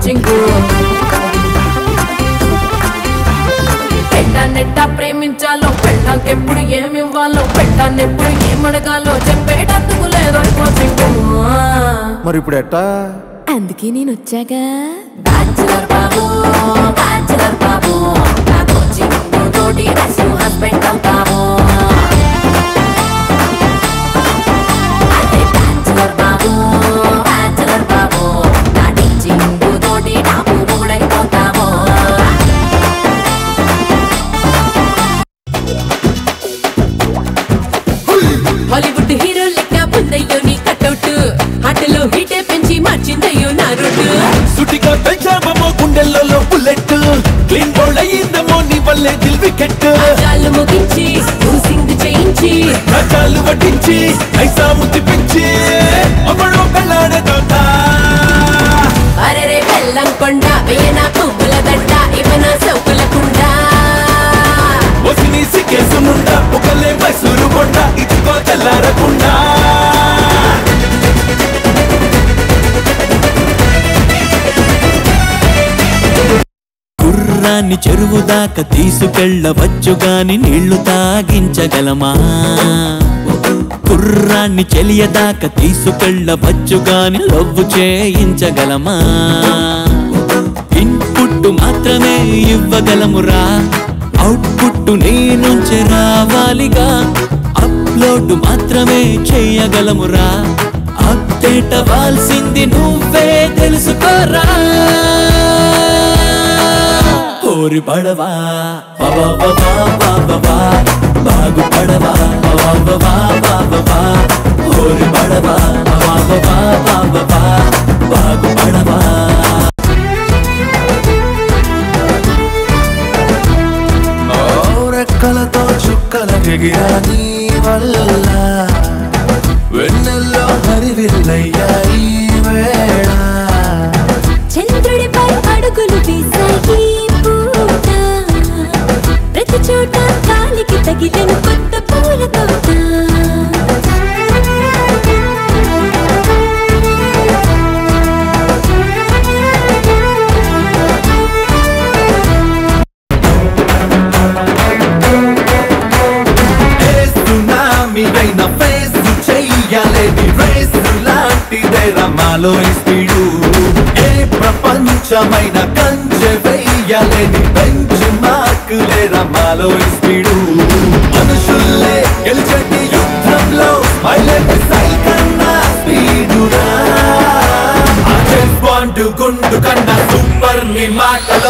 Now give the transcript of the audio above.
coaching పెట్టాన్నెట్ట ప్రేమించాలో పెట్టాకెప్పుడు ఏమివ్వాలో పెట్టాన్నెప్పుడు ఏమడగాలో చెప్పేటందుకు లేదో coaching మరి ఇప్పుడు ఎట్టా అందుకే నేను వచ్చాగా బ్యాచులర్ బాబు బ్యాచులర్ బాబు నా కోచింగ్ తోటి రసు హస్బెండ్ అవుతాము అదే బ్యాచులర్ బాబు బ్యాచులర్ బాబు నా టీచింగ్ తోటి నాకు మూడైపోతాము హాలీవుడ్ హీరో లెక్క ముందయ్యో నీ కట్అవుట్ ఆటలో హీటే పెంచి మార్చిందయ్యో నా రొట్టు సుటిగా పెంచామో గుండెల్లో బుల్లెట్ క్లీన్ బౌల్ అయ్యిందమో నీ వల్లే దిల్ వికెట్ చాలు ముగించి సింగ్ చేయించి రకాలు వడ్డించి ఐసాము తిప్పించి అమ్మడో పెళ్ళాడే తోట అరెరే బెల్లం కొండ వేయన పువ్వుల దండ ఇవన సౌకుల కుండ వసిని సిక్కేసునుండా ఒకలే మైసూరు కొండ ఇదిగో తెల్లారకుండా గుర్రాన్ని చెరువు దాకా తీసుకెళ్ళవచ్చు గాని నీళ్లు తాగించగలమా కుర్రాన్ని చెలియదాకా తీసుకెళ్ళవచ్చు గాని లవ్వు చేయించగలమా ఇన్పుట్ మాత్రమే ఇవ్వగలమురా అవుట్పుట్ నీ నుంచి రావాలిగా అప్లోడ్ మాత్రమే చేయగలమురా అప్డేట్ అవ్వాల్సింది నువ్వే తెలుసుకోరా ఓరి పడవా బాబా బాబా బాబా బాగు పడవా బాబా బాబా బాబా ఓరి పడవా బాబా బాబా బాబా బాగు పడవా రెక్కలతో చుక్కల ఎగిరా నీ వల్ల వెన్నెల్లో హరివిల్లయ్యాయి వేళ చంద్రుడిపై అడుగులు వేసాయి పూట ప్రతి చోట కాలికి తగిలిన కొత్త పూల తోట సునామీ అయిన ఫేస్ చెయ్యాలేని రేస్ లాంటిదే రమాలో ఈ స్పీడు ఏ ప్రపంచమైన కంచె వెయ్యాలేని బెంచ్ మార్క్ లే రమాలో ఈ స్పీడు మనుషుల్లే గెలిచేటి యుద్ధంలో మైలేజ్ సైకన్నా స్పీడురా బాండ్ గుండు కన్నా సూపర్ ని మాటలు